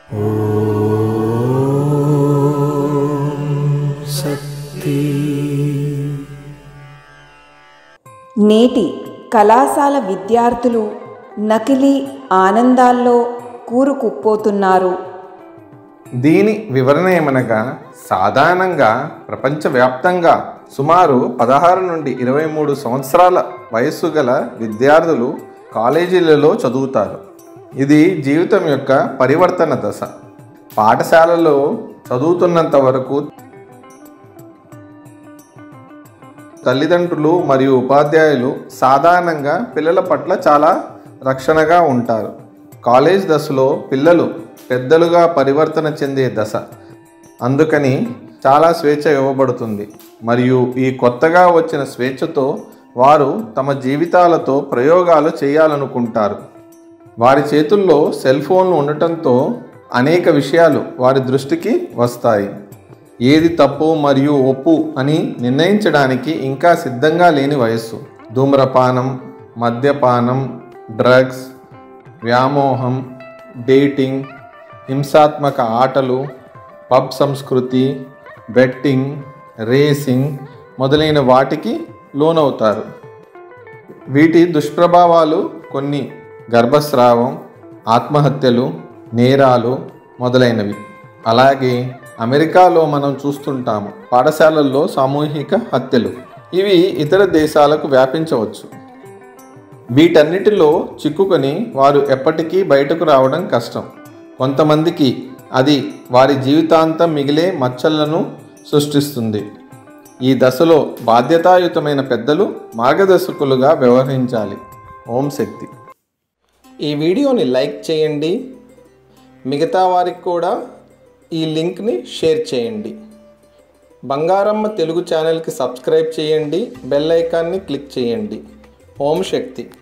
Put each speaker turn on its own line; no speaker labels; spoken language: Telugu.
నేటి కళాశాల విద్యార్థులు నకిలీ ఆనందాల్లో కూరుకుపోతున్నారు
దీని వివరణ ఏమనగా సాధారణంగా ప్రపంచవ్యాప్తంగా సుమారు పదహారు నుండి ఇరవై మూడు సంవత్సరాల వయస్సు గల విద్యార్థులు కాలేజీలలో చదువుతారు ఇది జీవితం యొక్క పరివర్తన దశ పాఠశాలలో చదువుతున్నంత వరకు తల్లిదండ్రులు మరియు ఉపాధ్యాయులు సాధారణంగా పిల్లల పట్ల చాలా రక్షణగా ఉంటారు కాలేజ్ దశలో పిల్లలు పెద్దలుగా పరివర్తన చెందే దశ అందుకని చాలా స్వేచ్ఛ ఇవ్వబడుతుంది మరియు ఈ కొత్తగా వచ్చిన స్వేచ్ఛతో వారు తమ జీవితాలతో ప్రయోగాలు చేయాలనుకుంటారు వారి చేతుల్లో సెల్ ఫోన్లు ఉండటంతో అనేక విషయాలు వారి దృష్టికి వస్తాయి ఏది తప్పు మరియు ఒప్పు అని నిర్ణయించడానికి ఇంకా సిద్ధంగా లేని వయస్సు ధూమ్రపానం మద్యపానం డ్రగ్స్ వ్యామోహం డేటింగ్ హింసాత్మక ఆటలు పబ్ సంస్కృతి బెట్టింగ్ రేసింగ్ మొదలైన వాటికి లోనవుతారు వీటి దుష్ప్రభావాలు కొన్ని గర్భస్రావం ఆత్మహత్యలు నేరాలు మొదలైనవి అలాగే అమెరికాలో మనం చూస్తుంటాము పాఠశాలల్లో సామూహిక హత్యలు ఇవి ఇతర దేశాలకు వ్యాపించవచ్చు వీటన్నిటిలో చిక్కుకొని వారు ఎప్పటికీ బయటకు రావడం కష్టం కొంతమందికి అది వారి జీవితాంతం మిగిలే మచ్చలను సృష్టిస్తుంది ఈ దశలో బాధ్యతాయుతమైన పెద్దలు మార్గదర్శకులుగా వ్యవహరించాలి ఓం శక్తి ఈ వీడియోని లైక్ చేయండి మిగతా వారికి కూడా ఈ లింక్ని షేర్ చేయండి బంగారమ్మ తెలుగు ఛానల్కి సబ్స్క్రైబ్ చేయండి బెల్ ఐకాన్ని క్లిక్ చేయండి ఓం శక్తి